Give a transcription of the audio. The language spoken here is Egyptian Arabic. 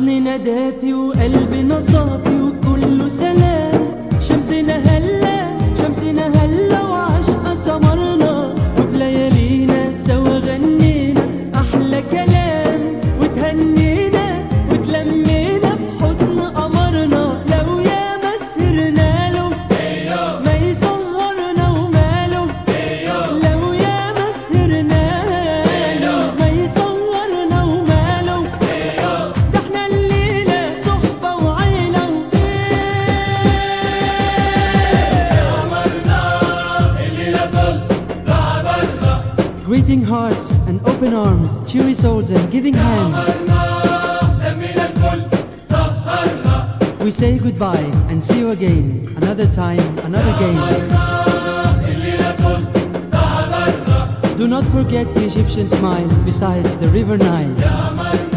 حضننا دافي وقلبنا صافي وكله سلام شمسنا هلا شمسنا هلا وعشقة سمرنا وفي ليالينا سوا غنينا أحلى كلام وتهنينا وتلمينا بحضن قمرنا لو يا مسهرنا له ما يصورنا وماله لو يا مسهرنا له ما يصورنا وماله ده احنا الليلة صحبة وعيلة Greeting hearts and open arms, cheery souls and giving hands. We say goodbye and see you again. Another time, another game. Do not forget the Egyptian smile besides the river Nile.